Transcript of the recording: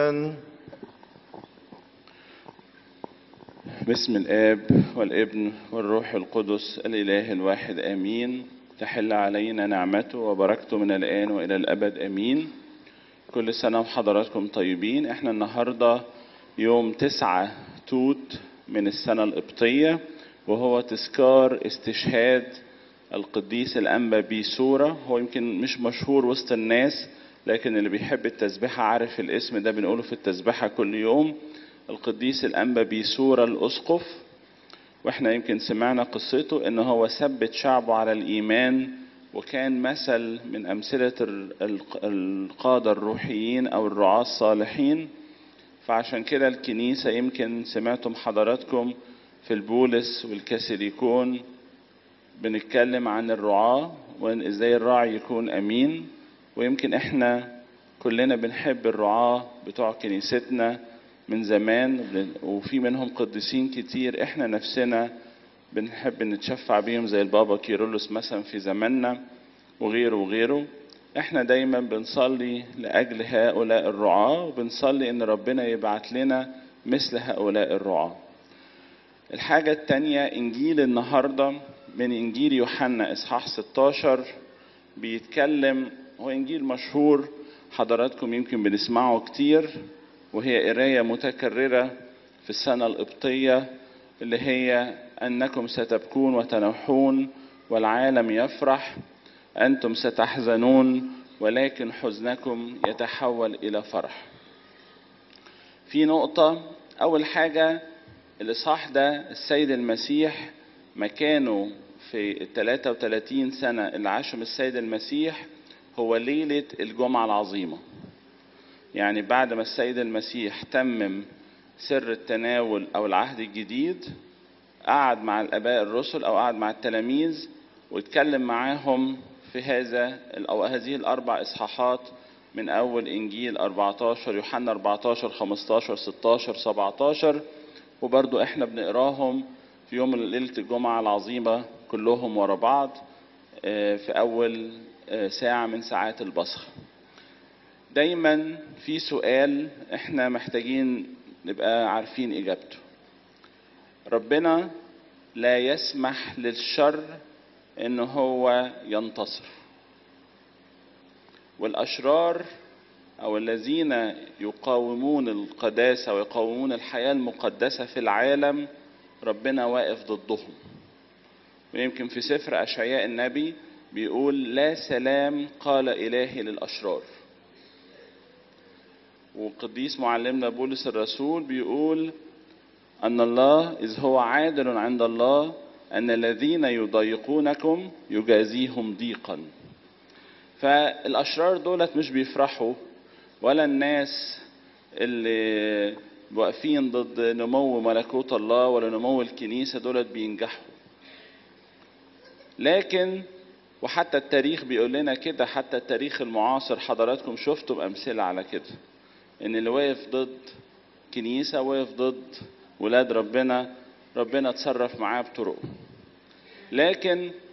آمين باسم الآب والابن والروح القدس الإله الواحد آمين تحل علينا نعمته وبركته من الآن وإلى الأبد آمين كل سنة وحضراتكم طيبين احنا النهاردة يوم تسعة توت من السنة القبطية وهو تذكار استشهاد القديس الأنبا بيسورة هو يمكن مش مشهور وسط الناس لكن اللي بيحب التسبيحة عارف الاسم ده بنقوله في التسبيحة كل يوم القديس الأنبا بيسورة الأسقف واحنا يمكن سمعنا قصته ان هو ثبت شعبه على الإيمان وكان مثل من أمثلة القادة الروحيين أو الرعاة الصالحين فعشان كده الكنيسة يمكن سمعتم حضراتكم في البولس والكاثوليكون بنتكلم عن الرعاة وان ازاي الراعي يكون امين ويمكن احنا كلنا بنحب الرعاة بتوع كنيستنا من زمان وفي منهم قديسين كتير احنا نفسنا بنحب نتشفع بيهم زي البابا كيرلس مثلا في زماننا وغيره وغيره احنا دايما بنصلي لاجل هؤلاء الرعاة وبنصلي ان ربنا يبعت لنا مثل هؤلاء الرعاة الحاجة التانية انجيل النهاردة من انجيل يوحنا اصحاح 16 بيتكلم هو انجيل مشهور حضراتكم يمكن بنسمعه كتير وهي قراية متكررة في السنة القبطية اللي هي أنكم ستبكون وتنوحون والعالم يفرح أنتم ستحزنون ولكن حزنكم يتحول إلى فرح في نقطة أول حاجة الإصحاح ده السيد المسيح مكانه في ال 33 سنة اللي عاشهم السيد المسيح هو ليلة الجمعة العظيمة يعني بعد ما السيد المسيح تمم سر التناول أو العهد الجديد قعد مع الآباء الرسل أو قعد مع التلاميذ واتكلم معاهم في هذا أو هذه الأربع إصحاحات من أول إنجيل 14 يوحنا 14 15 16 17 وبرضو إحنا بنقراهم في يوم ليلة الجمعة العظيمة كلهم ورا بعض في أول ساعة من ساعات البصخ دايما في سؤال احنا محتاجين نبقى عارفين اجابته ربنا لا يسمح للشر ان هو ينتصر والاشرار او الذين يقاومون القداسه ويقاومون الحياه المقدسه في العالم ربنا واقف ضدهم ويمكن في سفر اشعياء النبي بيقول لا سلام قال الهي للاشرار وقديس معلمنا بولس الرسول بيقول ان الله اذ هو عادل عند الله ان الذين يضايقونكم يجازيهم ضيقا فالاشرار دولت مش بيفرحوا ولا الناس اللي واقفين ضد نمو ملكوت الله ولا نمو الكنيسه دولت بينجحوا لكن وحتى التاريخ بيقول لنا كده حتى التاريخ المعاصر حضراتكم شفتوا بامثله على كده ان اللي واقف ضد كنيسه واقف ضد ولاد ربنا ربنا اتصرف معاه بطرقه لكن